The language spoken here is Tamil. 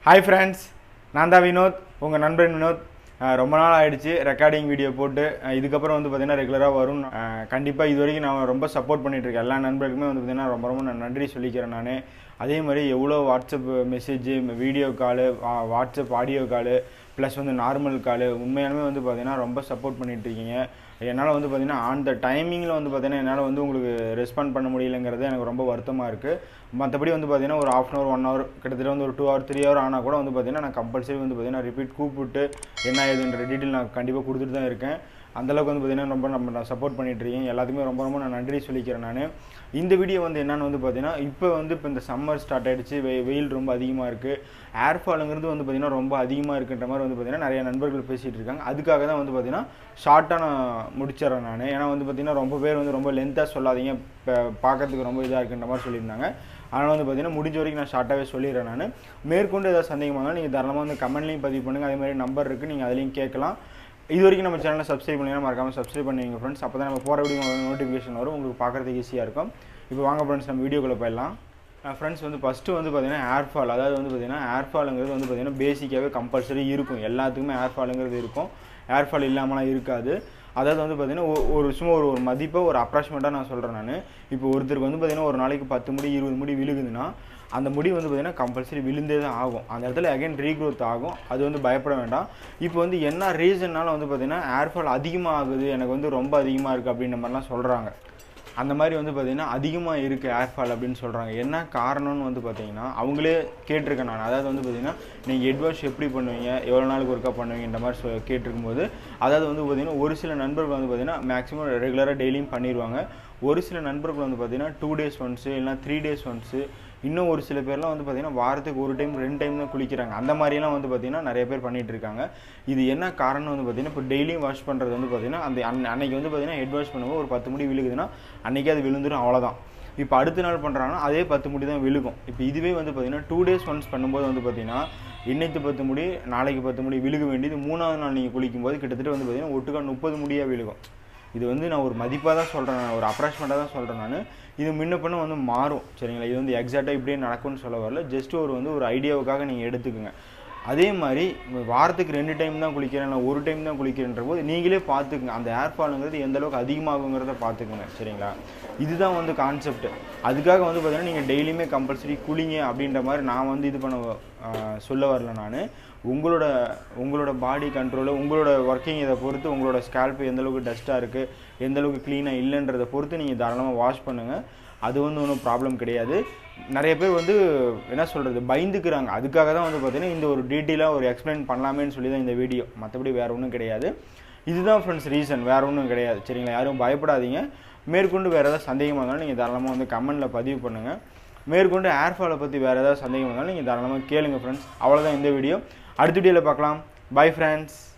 ஹாய் ஃப்ரெண்ட்ஸ் நான் தான் வினோத் உங்கள் நண்பன் வினோத் அஹ் ரொம்ப நாள் ஆயிடுச்சு ரெக்கார்டிங் வீடியோ போட்டு அஹ் இதுக்கப்புறம் வந்து பார்த்தீங்கன்னா ரெகுலராக வரும் கண்டிப்பாக இது வரைக்கும் நான் ரொம்ப சப்போர்ட் பண்ணிட்டு இருக்கேன் எல்லா நண்பர்களுக்குமே வந்து பார்த்தீங்கன்னா ரொம்ப ரொம்ப நான் நன்றி சொல்லிக்கிறேன் நான் அதே மாதிரி எவ்வளோ WhatsApp message video call WhatsApp audio call plus வந்து நார்மல் காலு உண்மையாலுமே வந்து பார்த்தீங்கன்னா ரொம்ப சப்போர்ட் பண்ணிட்டு இருக்கீங்க என்னால் வந்து பார்த்தீங்கன்னா அந்த டைமிங்கில் வந்து பார்த்தீங்கன்னா என்னால் வந்து உங்களுக்கு ரெஸ்பாண்ட் பண்ண முடியலங்கிறது எனக்கு ரொம்ப வருத்தமாக இருக்குது மற்றபடி வந்து பார்த்தீங்கன்னா ஒரு half an hour one hour கிட்டத்தட்ட வந்து ஒரு டூ ஹவர் த்ரீ ஹவர் ஆனால் கூட வந்து பார்த்தீங்கன்னா நான் கம்பல்சரி வந்து பார்த்தீங்கன்னா ரிப்பீட் கூப்பிட்டு என்ன ஏதுன்ற டீட்டெயில் நான் கண்டிப்பாக கொடுத்துட்டு தான் இருக்கேன் அந்தளவுக்கு வந்து பார்த்தீங்கன்னா ரொம்ப நம்ம நான் சப்போர்ட் பண்ணிட்டு இருக்கேன் எல்லாத்துக்குமே ரொம்ப ரொம்ப நான் நன்றி சொல்லிக்கிறேன் நான் இந்த வீடியோ வந்து என்னன்னு வந்து பார்த்தீங்கன்னா இப்போ வந்து இப்போ இந்த சம்மர் ஸ்டார்ட் ஆகிடுச்சு வெ வெயில் ரொம்ப அதிகமாக இருக்குது ஏர் ஃபாலுங்கிறது வந்து பார்த்தீங்கன்னா ரொம்ப அதிகமாக இருக்குன்ற மாதிரி வந்து பார்த்தீங்கன்னா நிறைய நண்பர்கள் பேசிகிட்டு இருக்காங்க அதுக்காக தான் வந்து பார்த்தீங்கன்னா ஷார்ட்டாக நான் முடிச்சிடறேன் நான் ஏன்னா வந்து பார்த்தீங்கன்னா ரொம்ப பேர் வந்து ரொம்ப லென்த்தாக சொல்லாதீங்க இப்போ பார்க்கறதுக்கு ரொம்ப இதாக இருக்குன்ற மாதிரி சொல்லியிருந்தாங்க அதனால் வந்து பார்த்தீங்கன்னா முடிஞ்ச வரைக்கும் நான் ஷார்ட்டாகவே சொல்லிடுறேன் நான் மேற்கொண்டு ஏதாவது சந்தேகமாக நீங்கள் தாராளமாக வந்து கமெண்ட்லையும் பதிவு பண்ணுங்கள் அதே மாதிரி நம்பர் இருக்குது நீங்கள் அதுலேயும் கேட்கலாம் இது வரைக்கும் நம்ம சேனலை சப்ஸ்கிரைப் பண்ணிங்கன்னா மறக்காமல் சப்ஸ்கிரைப் பண்ணுவீங்க ஃப்ரெண்ட்ஸ் அப்போ தான் நம்ம போகிற வீடியோ நோட்டிஃபிகேஷன் வரும் உங்களுக்கு பார்க்குறதுக்கு ஈஸியாக இருக்கும் இப்போ வாங்க ஃப்ரெண்ட்ஸ் நம்ம வீடியோக்குள்ளே போயிடலாம் ஃப்ரெண்ட்ஸ் வந்து ஃபஸ்ட்டு வந்து பார்த்தீங்கன்னா ஏர் ஃபால் அதாவது வந்து பார்த்தீங்கன்னா ஏர் ஃபாலுங்கிறது வந்து பார்த்தீங்கன்னா பேசிக்காகவே கம்பல்சரி இருக்கும் எல்லாத்துக்குமே ஏர் ஃபாலுங்கிறது இருக்கும் ஏர் ஃபால் இல்லாமலாம் இருக்காது அதாவது வந்து பார்த்தீங்கன்னா ஒ- ஒரு சும்மா ஒரு ஒரு மதிப்பை ஒரு அப்ராக்சிமேட்டாக நான் சொல்கிறேன் நான் இப்போ ஒருத்தருக்கு வந்து பார்த்தீங்கன்னா ஒரு நாளைக்கு பத்து முடி இருபது முடி விழுகுதுன்னா அந்த முடி வந்து பார்த்தீங்கன்னா கம்பல்சரி விழுந்தே தான் ஆகும் அந்த இடத்துல அகைன் ரீக்ரோத் ஆகும் அது வந்து பயப்பட வேண்டாம் இப்போ வந்து என்ன ரீசன்னால வந்து பார்த்தீங்கன்னா ஏர் ஃபால் அதிகமாக ஆகுது எனக்கு வந்து ரொம்ப அதிகமாக இருக்குது அப்படின்ற மாதிரிலாம் சொல்கிறாங்க அந்த மாதிரி வந்து பார்த்தீங்கன்னா அதிகமாக இருக்குது ஏர் ஃபால் அப்படின்னு சொல்கிறாங்க என்ன காரணம்னு வந்து பார்த்தீங்கன்னா அவங்களே கேட்டிருக்கேன் நான் அதாவது வந்து பார்த்தீங்கன்னா நீங்கள் ஹெட் வாஷ் எப்படி பண்ணுவீங்க எவ்வளோ நாளுக்கு ஒருக்கா பண்ணுவீங்கன்ற மாதிரி சொ கேட்டிருக்கும்போது அதாவது வந்து பார்த்தீங்கன்னா ஒரு சில நண்பர்கள் வந்து பார்த்தீங்கன்னா மேக்ஸிமம் ரெகுலராக டெய்லியும் பண்ணிடுவாங்க ஒரு சில நண்பர்கள் வந்து பார்த்தீங்கன்னா டூ டேஸ் ஒன்ஸு இல்லைனா த்ரீ டேஸ் ஒன்ஸு இன்னும் ஒரு சில பேர்லாம் வந்து பார்த்தீங்கன்னா வாரத்துக்கு ஒரு டைம் ரெண்டு டைம் தான் குளிக்கிறாங்க அந்த மாதிரியெல்லாம் வந்து பார்த்தீங்கன்னா நிறைய பேர் பண்ணிட்டு இருக்காங்க இது என்ன காரணம் வந்து பார்த்தீங்கன்னா இப்போ டெய்லியும் வாஷ் பண்ணுறது வந்து பார்த்தீங்கன்னா அந்த அன்ன- அன்னைக்கு வந்து பார்த்தீங்கன்னா ஹெட் வாஷ் பண்ணும்போது ஒரு பத்து முடி விழுகுதுன்னா அன்னைக்கே அது விழுந்துடும் அவ்வளோதான் இப்போ அடுத்த நாள் பண்ணுறாங்கன்னா அதே பத்து முடி தான் விழுகும் இப்போ இதுவே வந்து பார்த்தீங்கன்னா டூ டேஸ் ஒன்ஸ் பண்ணும்போது வந்து பார்த்தீங்கன்னா இன்னைக்கு பத்து முடி நாளைக்கு பத்து முடி விழுக வேண்டியது மூணாவது நாள் நீங்கள் குளிக்கும்போது கிட்டத்தட்ட வந்து பார்த்தீங்கன்னா ஒட்டுக்கா முப்பது முடியாக விழுகும் இது வந்து நான் ஒரு மதிப்பாக தான் சொல்கிறேன் நான் ஒரு அப்ராக்சிமேட்டாக தான் சொல்கிறேன் நான் இது முன்ன பின்ன வந்து மாறும் சரிங்களா இது வந்து எக்ஸாக்டாக இப்படியே நடக்கும்னு சொல்ல வரல ஜஸ்ட் ஒரு வந்து ஒரு ஐடியாவுக்காக நீங்கள் எடுத்துக்கோங்க அதே மாதிரி வாரத்துக்கு ரெண்டு டைம் தான் குளிக்கிறேன் இல்லை ஒரு டைம் தான் குளிக்கிறேன்ற போது நீங்களே பார்த்துக்குங்க அந்த ஏர் ஃபாலுங்கிறது எந்த அளவுக்கு அதிகமாகுங்கிறத பார்த்துக்குங்க சரிங்களா இதுதான் வந்து கான்செப்ட் அதுக்காக வந்து பார்த்தீங்கன்னா நீங்கள் டெய்லியுமே கம்பல்சரி குளிங்க அப்படின்ற மாதிரி நான் வந்து இது பண்ண ஆஹ், சொல்ல வரல நான் உங்களோட உங்களோட பாடி கண்ட்ரோலு உங்களோட ஒர்க்கிங் இதை பொறுத்து உங்களோட ஸ்கேல்ப் எந்த அளவுக்கு டஸ்ட்டாக இருக்குது எந்த அளவுக்கு க்ளீனாக இல்லைன்றதை பொறுத்து நீங்கள் தாராளமாக வாஷ் பண்ணுங்கள் அது வந்து ஒன்றும் ப்ராப்ளம் கிடையாது நிறைய பேர் வந்து என்ன சொல்கிறது பயந்துக்கிறாங்க அதுக்காக தான் வந்து பார்த்தீங்கன்னா இந்த ஒரு டீட்டெயிலாக ஒரு எக்ஸ்பிளைன் பண்ணலாமேன்னு சொல்லி தான் இந்த வீடியோ மற்றபடி வேறு ஒன்றும் கிடையாது இதுதான் ஃப்ரெண்ட்ஸ் ரீசன் வேறு ஒன்றும் கிடையாது சரிங்களா யாரும் பயப்படாதீங்க மேற்கொண்டு வேறு ஏதாவது சந்தேகமாக இருந்தாலும் நீங்கள் தாராளமாக வந்து கமெண்ட்டில் பதிவு பண்ணுங்கள் மேற்கொண்டு ஏர்ஃபாலை பற்றி வேறு ஏதாவது சந்தேகம் இருந்தாலும் நீங்கள் தாராளமாக கேளுங்க ஃப்ரெண்ட்ஸ் அவ்வளோதான் இந்த வீடியோ அடுத்த வீடியோவில் பார்க்கலாம் பை ஃப்ரெண்ட்ஸ்